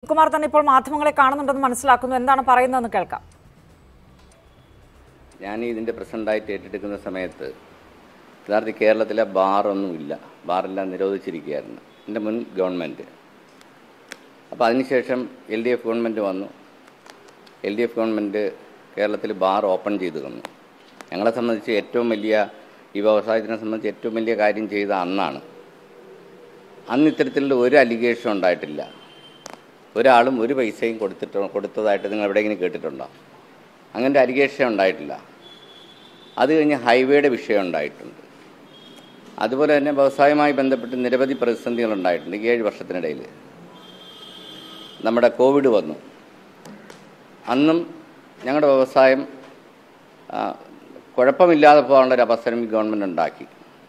സുനിൽകുമാർ തന്നെ ഇപ്പോൾ മാധ്യമങ്ങളെ കാണുന്നുണ്ടെന്ന് മനസ്സിലാക്കുന്നു എന്താണ് പറയുന്നതെന്ന് കേൾക്കാം ഞാൻ ഇതിൻ്റെ പ്രസിഡൻ്റായിട്ട് ഏറ്റെടുക്കുന്ന സമയത്ത് യഥാർത്ഥത്തിൽ കേരളത്തിലെ ബാറൊന്നുമില്ല ബാറെല്ലാം നിരോധിച്ചിരിക്കുകയായിരുന്നു എൻ്റെ മുൻ ഗവൺമെൻറ് അപ്പോൾ അതിനുശേഷം എൽ ഡി എഫ് ഗവൺമെൻറ് വന്നു എൽ ഡി എഫ് ഗവൺമെൻറ് കേരളത്തിൽ ബാർ ഓപ്പൺ ചെയ്തു തന്നു ഞങ്ങളെ സംബന്ധിച്ച് ഏറ്റവും വലിയ ഈ വ്യവസായത്തിനെ സംബന്ധിച്ച് ഏറ്റവും വലിയ കാര്യം ചെയ്ത അന്നാണ് അന്ന് ഇത്തരത്തിലുള്ള ഒരു അലിഗേഷൻ ഉണ്ടായിട്ടില്ല ഒരാളും ഒരു പൈസയും കൊടുത്തിട്ട് കൊടുത്തതായിട്ട് നിങ്ങൾ എവിടെയെങ്കിലും കേട്ടിട്ടുണ്ടോ അങ്ങനത്തെ അലിഗേഷൻ ഉണ്ടായിട്ടില്ല അത് കഴിഞ്ഞ് ഹൈവേയുടെ വിഷയം ഉണ്ടായിട്ടുണ്ട് അതുപോലെ തന്നെ വ്യവസായവുമായി ബന്ധപ്പെട്ട് നിരവധി പ്രതിസന്ധികൾ ഉണ്ടായിട്ടുണ്ട് ഈ ഏഴ് വർഷത്തിനിടയിൽ നമ്മുടെ കോവിഡ് വന്നു അന്നും ഞങ്ങളുടെ വ്യവസായം ആ, കുഴപ്പമില്ലാതെ പോകാനുള്ള ഒരു അവസരം ഈ ഗവൺമെൻറ് ഉണ്ടാക്കി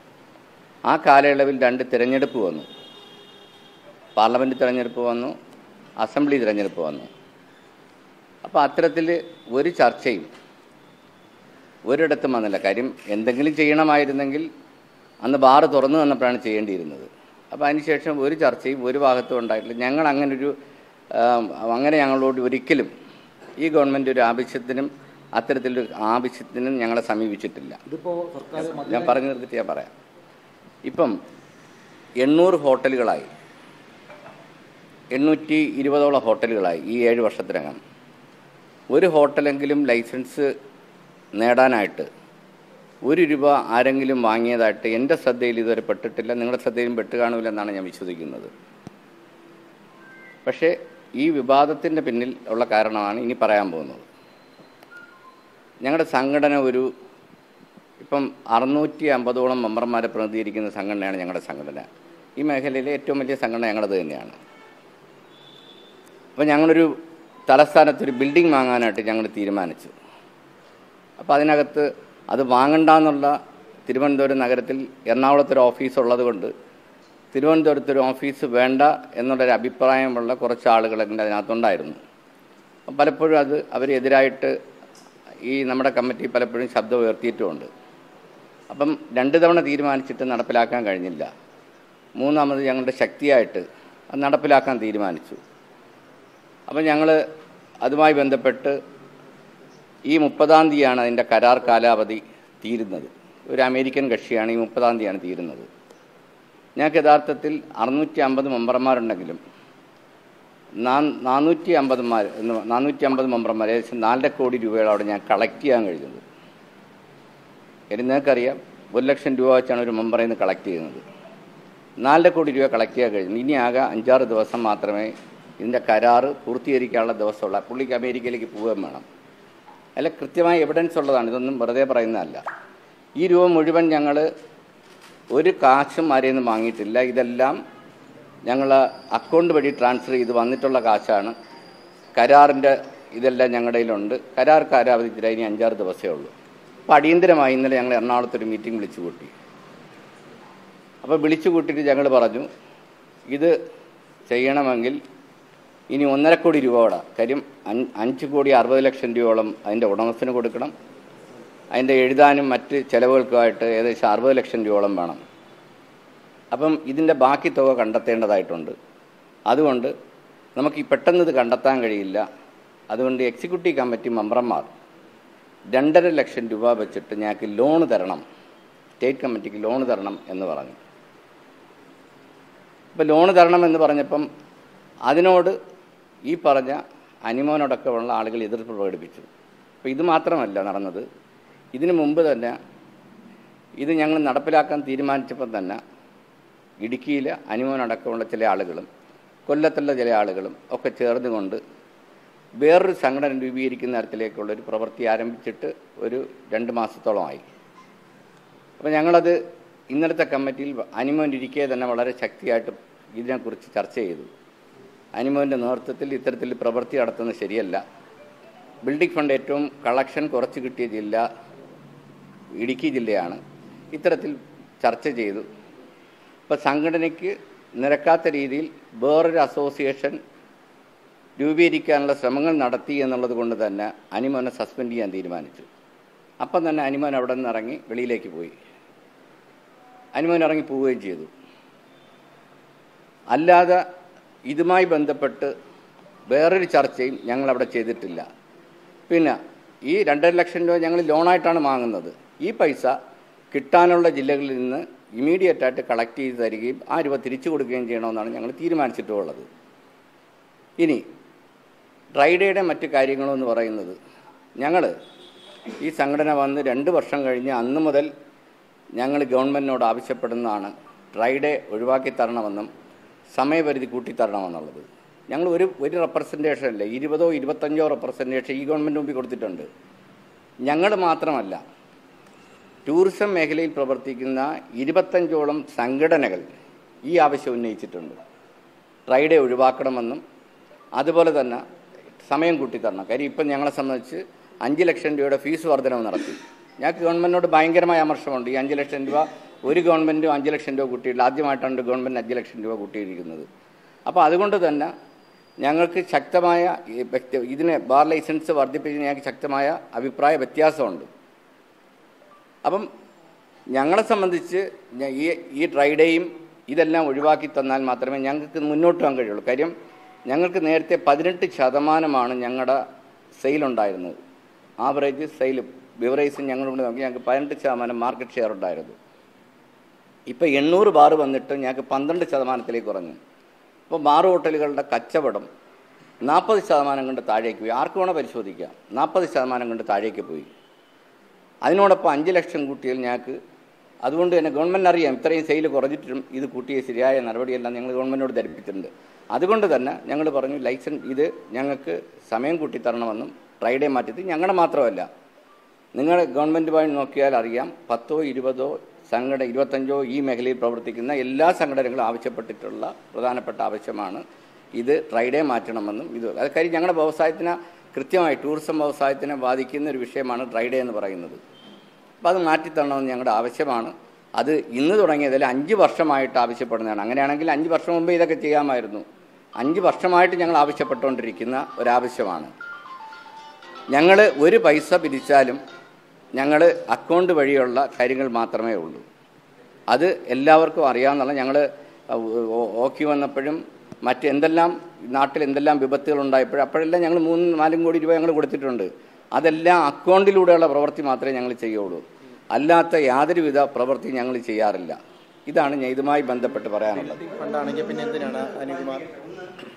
ആ കാലയളവിൽ രണ്ട് തിരഞ്ഞെടുപ്പ് വന്നു പാർലമെൻറ്റ് തിരഞ്ഞെടുപ്പ് വന്നു അസംബ്ലി തിരഞ്ഞെടുപ്പ് വന്നു അപ്പോൾ അത്തരത്തിൽ ഒരു ചർച്ചയും ഒരിടത്തും വന്നില്ല കാര്യം എന്തെങ്കിലും ചെയ്യണമായിരുന്നെങ്കിൽ അന്ന് ബാറ് തുറന്നു തന്നപ്പോഴാണ് ചെയ്യേണ്ടിയിരുന്നത് അപ്പോൾ അതിനുശേഷം ഒരു ചർച്ചയും ഒരു ഭാഗത്തും ഉണ്ടായിട്ടില്ല ഞങ്ങൾ അങ്ങനൊരു ആ, അങ്ങനെ ഞങ്ങളോട് ഒരിക്കലും ഈ ഗവൺമെൻറ് ഒരു ആവശ്യത്തിനും അത്തരത്തിലൊരു ആവശ്യത്തിനും ഞങ്ങളെ സമീപിച്ചിട്ടില്ല ഇതിപ്പോ സർക്കാർ ഞാൻ പറഞ്ഞു നിർത്തിയിട്ട് ഞാൻ പറയാം ഇപ്പം എണ്ണൂറ് ഹോട്ടലുകളായി എണ്ണൂറ്റി ഇരുപതോളം ഹോട്ടലുകളായി ഈ ഏഴ് വർഷത്തിനകം ഒരു ഹോട്ടലെങ്കിലും ലൈസൻസ് നേടാനായിട്ട് ഒരു രൂപ ആരെങ്കിലും വാങ്ങിയതായിട്ട് എൻ്റെ ശ്രദ്ധയിൽ ഇതുവരെ പെട്ടിട്ടില്ല നിങ്ങളുടെ ശ്രദ്ധയിലും പെട്ട് കാണൂലെന്നാണ് ഞാൻ വിശ്വസിക്കുന്നത് പക്ഷേ ഈ വിവാദത്തിൻ്റെ പിന്നിൽ ഉള്ള കാരണമാണ് ഇനി പറയാൻ പോകുന്നത് ഞങ്ങളുടെ സംഘടന ഒരു ഇപ്പം അറുന്നൂറ്റി അമ്പതോളം മെമ്പർമാരെ പ്രതിനിധീകരിക്കുന്ന സംഘടനയാണ് ഞങ്ങളുടെ സംഘടന ഈ മേഖലയിലെ ഏറ്റവും വലിയ സംഘടന ഞങ്ങളത് തന്നെയാണ് അപ്പോൾ ഞങ്ങളൊരു തലസ്ഥാനത്തൊരു ബിൽഡിംഗ് വാങ്ങാനായിട്ട് ഞങ്ങൾ തീരുമാനിച്ചു അപ്പോൾ അതിനകത്ത് അത് വാങ്ങണ്ടെന്നുള്ള തിരുവനന്തപുരം നഗരത്തിൽ എറണാകുളത്തൊരു ഓഫീസ് ഉള്ളത് കൊണ്ട് തിരുവനന്തപുരത്തൊരു ഓഫീസ് വേണ്ട എന്നുള്ളൊരു അഭിപ്രായമുള്ള കുറച്ച് ആളുകൾ എൻ്റെ അതിനകത്തുണ്ടായിരുന്നു അപ്പം പലപ്പോഴും അത് അവരെതിരായിട്ട് ഈ നമ്മുടെ കമ്മിറ്റി പലപ്പോഴും ശബ്ദം ഉയർത്തിയിട്ടുമുണ്ട് അപ്പം രണ്ട് തവണ തീരുമാനിച്ചിട്ട് നടപ്പിലാക്കാൻ കഴിഞ്ഞില്ല മൂന്നാമത് ഞങ്ങളുടെ ശക്തിയായിട്ട് അത് നടപ്പിലാക്കാൻ തീരുമാനിച്ചു അപ്പം ഞങ്ങൾ അതുമായി ബന്ധപ്പെട്ട് ഈ മുപ്പതാം തീയതിയാണ് അതിൻ്റെ കരാർ കാലാവധി തീരുന്നത് ഒരു അമേരിക്കൻ കക്ഷിയാണ് ഈ മുപ്പതാം തീയതിയാണ് തീരുന്നത് ഞങ്ങൾക്ക് യഥാർത്ഥത്തിൽ അറുന്നൂറ്റി അമ്പത് മെമ്പർമാരുണ്ടെങ്കിലും നാ- നാനൂറ്റി അമ്പതുമാർ എന്ന് നാനൂറ്റി അമ്പത് മെമ്പർമാർ ഏകദേശം നാലര കോടി രൂപയോളം ഞാൻ കളക്ട് ചെയ്യാൻ കഴിഞ്ഞത് ഇനി നിങ്ങൾക്കറിയാം ഒരു ലക്ഷം രൂപ വെച്ചാണ് ഒരു മെമ്പറിൽ നിന്ന് കളക്ട് ചെയ്യുന്നത് നാലര കോടി രൂപ കളക്ട് ചെയ്യാൻ കഴിഞ്ഞു ഇനി ആകെ അഞ്ചാറ് ദിവസം മാത്രമേ ഇതിൻ്റെ കരാറ് പൂർത്തീകരിക്കാനുള്ള ദിവസമുള്ള പുള്ളിക്ക് അമേരിക്കയിലേക്ക് പോവുകയും വേണം അല്ല കൃത്യമായ എവിഡൻസ് ഉള്ളതാണ് ഇതൊന്നും വെറുതെ പറയുന്നതല്ല ഈ രൂപ മുഴുവൻ ഞങ്ങൾ ഒരു കാശും ആരെയും നിന്നും വാങ്ങിയിട്ടില്ല ഇതെല്ലാം ഞങ്ങൾ അക്കൗണ്ട് വഴി ട്രാൻസ്ഫർ ചെയ്ത് വന്നിട്ടുള്ള കാശാണ് കരാറിൻ്റെ ഇതെല്ലാം ഞങ്ങളുടെ കയ്യിലുണ്ട് കരാർ കാലാവധി തീരാൻ ഇനി അഞ്ചാറ് ദിവസമേ ഉള്ളൂ അപ്പോൾ അടിയന്തരമായി ഇന്നലെ ഞങ്ങൾ എറണാകുളത്തൊരു മീറ്റിംഗ് വിളിച്ചു കൂട്ടി അപ്പോൾ വിളിച്ചു കൂട്ടിയിട്ട് ഞങ്ങൾ പറഞ്ഞു ഇത് ചെയ്യണമെങ്കിൽ ഇനി ഒന്നര കോടി രൂപ കൂടെ കാര്യം അഞ്ച് അഞ്ച് കോടി അറുപത് ലക്ഷം രൂപയോളം അതിൻ്റെ ഉടമസ്ഥന് കൊടുക്കണം അതിൻ്റെ എഴുതാനും മറ്റ് ചിലവുകൾക്കുമായിട്ട് ഏകദേശം അറുപത് ലക്ഷം രൂപയോളം വേണം അപ്പം ഇതിൻ്റെ ബാക്കി തുക കണ്ടെത്തേണ്ടതായിട്ടുണ്ട് അതുകൊണ്ട് നമുക്ക് ഈ പെട്ടെന്ന് ഇത് കണ്ടെത്താൻ കഴിയില്ല അതുകൊണ്ട് എക്സിക്യൂട്ടീവ് കമ്മിറ്റി മെമ്പർമാർ രണ്ടര ലക്ഷം രൂപ വെച്ചിട്ട് ഞങ്ങൾക്ക് ലോൺ തരണം സ്റ്റേറ്റ് കമ്മിറ്റിക്ക് ലോൺ തരണം എന്ന് പറഞ്ഞു ഇപ്പോൾ ലോൺ തരണം എന്ന് പറഞ്ഞപ്പം അതിനോട് ഈ പറഞ്ഞ അനിമോനോടൊക്കെയുള്ള ആളുകൾ എതിർപ്പ് പ്രകടിപ്പിച്ചു അപ്പോൾ ഇത് മാത്രമല്ല നടന്നത് ഇതിനു മുമ്പ് തന്നെ ഇത് ഞങ്ങൾ നടപ്പിലാക്കാൻ തീരുമാനിച്ചപ്പോൾ തന്നെ ഇടുക്കിയിൽ അനിമോനടക്കമുള്ള ചില ആളുകളും കൊല്ലത്തുള്ള ചില ആളുകളും ഒക്കെ ചേർന്നുകൊണ്ട് വേറൊരു സംഘടന രൂപീകരിക്കുന്ന തരത്തിലേക്കുള്ള ഒരു പ്രവൃത്തി ആരംഭിച്ചിട്ട് ഒരു രണ്ട് മാസത്തോളമായി അപ്പോൾ ഞങ്ങളത് ഇന്നലത്തെ കമ്മിറ്റിയിൽ അനിമോൻ ഇരിക്കെ തന്നെ വളരെ ശക്തിയായിട്ട് ഇതിനെക്കുറിച്ച് ചർച്ച ചെയ്തു അനിമോൻ്റെ നേതൃത്വത്തിൽ ഇത്തരത്തിൽ പ്രവൃത്തി നടത്തുന്നത് ശരിയല്ല ബിൽഡിംഗ് ഫണ്ട് ഏറ്റവും കളക്ഷൻ കുറച്ച് കിട്ടിയ ജില്ല ഇടുക്കി ജില്ലയാണ് ഇത്തരത്തിൽ ചർച്ച ചെയ്തു ഇപ്പോൾ സംഘടനയ്ക്ക് നിരക്കാത്ത രീതിയിൽ വേറൊരു അസോസിയേഷൻ രൂപീകരിക്കാനുള്ള ശ്രമങ്ങൾ നടത്തി എന്നുള്ളത് കൊണ്ട് തന്നെ അനിമോനെ സസ്പെൻഡ് ചെയ്യാൻ തീരുമാനിച്ചു അപ്പം തന്നെ അനിമോൻ അവിടെ നിന്ന് ഇറങ്ങി വെളിയിലേക്ക് പോയി അനിമോൻ ഇറങ്ങി പോവുകയും ചെയ്തു അല്ലാതെ ഇതുമായി ബന്ധപ്പെട്ട് വേറൊരു ചർച്ചയും ഞങ്ങൾ അവിടെ ചെയ്തിട്ടില്ല പിന്നെ ഈ രണ്ടര ലക്ഷം രൂപ ഞങ്ങൾ ലോണായിട്ടാണ് വാങ്ങുന്നത് ഈ പൈസ കിട്ടാനുള്ള ജില്ലകളിൽ നിന്ന് ഇമീഡിയറ്റ് ആയിട്ട് കളക്ട് ചെയ്ത് തരികയും ആ രൂപ തിരിച്ചു കൊടുക്കുകയും ചെയ്യണമെന്നാണ് ഞങ്ങൾ തീരുമാനിച്ചിട്ടുള്ളത് ഇനി ഡ്രൈഡേയുടെ മറ്റ് കാര്യങ്ങളെന്ന് പറയുന്നത് ഞങ്ങൾ ഈ സംഘടന വന്ന് രണ്ട് വർഷം കഴിഞ്ഞ് അന്ന് മുതൽ ഞങ്ങൾ ഗവൺമെൻറ്റിനോട് ആവശ്യപ്പെടുന്നതാണ് ഡ്രൈഡേ ഒഴിവാക്കി തരണമെന്നും സമയപരിധി കൂട്ടിത്തരണമെന്നുള്ളത് ഞങ്ങൾ ഒരു ഒരു റെപ്രസെൻറ്റേഷൻ അല്ല ഇരുപതോ ഇരുപത്തഞ്ചോ റെപ്രസെൻറ്റേഷൻ ഈ ഗവൺമെൻറ് മുമ്പിൽ കൊടുത്തിട്ടുണ്ട് ഞങ്ങൾ മാത്രമല്ല ടൂറിസം മേഖലയിൽ പ്രവർത്തിക്കുന്ന ഇരുപത്തഞ്ചോളം സംഘടനകൾ ഈ ആവശ്യം ഉന്നയിച്ചിട്ടുണ്ട് ഡ്രൈഡേ ഒഴിവാക്കണമെന്നും അതുപോലെ തന്നെ സമയം കൂട്ടിത്തരണം കാര്യം ഇപ്പം ഞങ്ങളെ സംബന്ധിച്ച് അഞ്ച് ലക്ഷം രൂപയുടെ ഫീസ് വർധനവ് നടത്തി ഞങ്ങൾക്ക് ഗവൺമെൻറ്റിനോട് ഭയങ്കരമായ അമർഷമുണ്ട് ഈ അഞ്ച് ലക്ഷം രൂപ ഒരു ഗവൺമെൻറ്റും അഞ്ച് ലക്ഷം രൂപ കൂട്ടിയിട്ടില്ല ആദ്യമായിട്ടാണ് ഗവൺമെൻറ് അഞ്ച് ലക്ഷം രൂപ കൂട്ടിയിരിക്കുന്നത് അപ്പോൾ അതുകൊണ്ട് തന്നെ ഞങ്ങൾക്ക് ശക്തമായ ഈ വ്യക്തി ഇതിന് ബാർ ലൈസൻസ് വർദ്ധിപ്പിച്ച് ഞങ്ങൾക്ക് ശക്തമായ അഭിപ്രായ വ്യത്യാസമുണ്ട് അപ്പം ഞങ്ങളെ സംബന്ധിച്ച് ഞ- ഈ ഈ ഡ്രൈഡേയും ഇതെല്ലാം ഒഴിവാക്കി തന്നാൽ മാത്രമേ ഞങ്ങൾക്ക് മുന്നോട്ട് പോകാൻ കഴിയുള്ളൂ കാര്യം ഞങ്ങൾക്ക് നേരത്തെ പതിനെട്ട് ശതമാനമാണ് ഞങ്ങളുടെ സെയിലുണ്ടായിരുന്നത് ആവറേജ് സെയിൽ ബിവറേജ് ഞങ്ങളുടെ നോക്കി ഞങ്ങൾക്ക് പതിനെട്ട് ശതമാനം മാർക്കറ്റ് ഷെയർ ഉണ്ടായിരുന്നു ഇപ്പോൾ എണ്ണൂറ് ബാർ വന്നിട്ട് ഞങ്ങൾക്ക് പന്ത്രണ്ട് ശതമാനത്തിലേക്ക് കുറഞ്ഞു അപ്പോൾ ബാർ ഹോട്ടലുകളുടെ കച്ചവടം നാൽപ്പത് ശതമാനം കൊണ്ട് താഴേക്ക് പോയി ആർക്ക് വേണോ പരിശോധിക്കാം നാൽപ്പത് ശതമാനം കൊണ്ട് താഴേക്ക് പോയി അതിനോടൊപ്പം അഞ്ച് ലക്ഷം കൂട്ടിയാൽ ഞങ്ങൾക്ക് അതുകൊണ്ട് തന്നെ ഗവൺമെൻറ് അറിയാം ഇത്രയും സെയിൽ കുറഞ്ഞിട്ടും ഇത് കൂട്ടിയ ശരിയായ നടപടിയെല്ലാം ഞങ്ങൾ ഗവൺമെൻറ്റിനോട് ധരിപ്പിച്ചിട്ടുണ്ട് അതുകൊണ്ട് തന്നെ ഞങ്ങൾ പറഞ്ഞു ലൈസൻസ് ഇത് ഞങ്ങൾക്ക് സമയം കൂട്ടിത്തരണമെന്നും ഫ്രൈഡേ മാറ്റിയത് ഞങ്ങളുടെ മാത്രമല്ല നിങ്ങൾ ഗവൺമെൻറ്റുമായി നോക്കിയാൽ അറിയാം പത്തോ ഇരുപതോ സംഘടന ഇരുപത്തഞ്ചോ ഈ മേഖലയിൽ പ്രവർത്തിക്കുന്ന എല്ലാ സംഘടനകളും ആവശ്യപ്പെട്ടിട്ടുള്ള പ്രധാനപ്പെട്ട ആവശ്യമാണ് ഇത് ഫ്രൈഡേ മാറ്റണമെന്നും ഇത് അത് കാര്യം ഞങ്ങളുടെ വ്യവസായത്തിന് കൃത്യമായി ടൂറിസം വ്യവസായത്തിനെ ബാധിക്കുന്ന ഒരു വിഷയമാണ് ഡ്രൈഡേ എന്ന് പറയുന്നത് അപ്പോൾ അത് മാറ്റിത്തരണമെന്ന് ഞങ്ങളുടെ ആവശ്യമാണ് അത് ഇന്ന് തുടങ്ങിയതിൽ അഞ്ച് വർഷമായിട്ട് ആവശ്യപ്പെടുന്നതാണ് അങ്ങനെയാണെങ്കിൽ അഞ്ച് വർഷം മുമ്പേ ഇതൊക്കെ ചെയ്യാമായിരുന്നു അഞ്ച് വർഷമായിട്ട് ഞങ്ങൾ ആവശ്യപ്പെട്ടുകൊണ്ടിരിക്കുന്ന ഒരാവശ്യമാണ് ഞങ്ങൾ ഒരു പൈസ പിരിച്ചാലും ഞങ്ങൾ അക്കൗണ്ട് വഴിയുള്ള കാര്യങ്ങൾ മാത്രമേ ഉള്ളൂ അത് എല്ലാവർക്കും അറിയാവുന്നതാണ് ഞങ്ങൾ ഓക്കി വന്നപ്പോഴും മറ്റെന്തെല്ലാം നാട്ടിൽ എന്തെല്ലാം വിപത്തുകൾ ഉണ്ടായപ്പോഴും അപ്പോഴെല്ലാം ഞങ്ങൾ മൂന്നും നാലും കോടി രൂപ ഞങ്ങൾ കൊടുത്തിട്ടുണ്ട് അതെല്ലാം അക്കൗണ്ടിലൂടെയുള്ള പ്രവൃത്തി മാത്രമേ ഞങ്ങൾ ചെയ്യുള്ളൂ അല്ലാത്ത യാതൊരുവിധ പ്രവൃത്തി ഞങ്ങൾ ചെയ്യാറില്ല ഇതാണ് ഞാൻ ഇതുമായി ബന്ധപ്പെട്ട് പറയാനുള്ളത് ഫണ്ടാണെങ്കിൽ പിന്നെ എന്തിനാണ് അനിൽകുമാർ